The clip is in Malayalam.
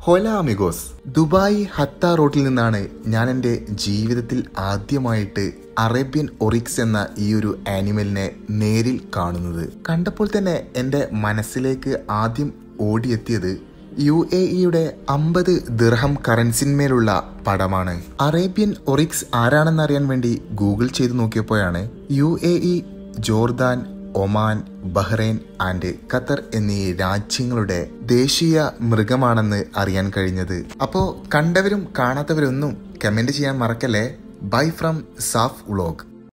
ഹൊല അമിഗോസ് ദുബായ് ഹത്ത റോഡിൽ നിന്നാണ് ഞാൻ എൻ്റെ ജീവിതത്തിൽ ആദ്യമായിട്ട് അറേബ്യൻ ഒറിക്സ് എന്ന ഈ ഒരു ആനിമലിനെ നേരിൽ കാണുന്നത് കണ്ടപ്പോൾ തന്നെ എൻ്റെ മനസ്സിലേക്ക് ആദ്യം ഓടിയെത്തിയത് യു എ ഇയുടെ അമ്പത് ദിർഹം കറൻസിന്മേലുള്ള പടമാണ് അറേബ്യൻ ഒറിക്സ് ആരാണെന്നറിയാൻ വേണ്ടി ഗൂഗിൾ ചെയ്ത് നോക്കിയപ്പോഴാണ് U A E Jordan Oman Bahrain and Qatar എന്നീ രാജ്യങ്ങളുടെ ദേശീയ മൃഗമാണെന്ന് അറിയാൻ കഴിഞ്ഞത് അപ്പോൾ കണ്ടവരും കാണാത്തവരൊന്നും കമന്റ് ചെയ്യാൻ മറക്കല്ലേ ബൈ ഫ്രം സാഫ് വ്ളോഗ്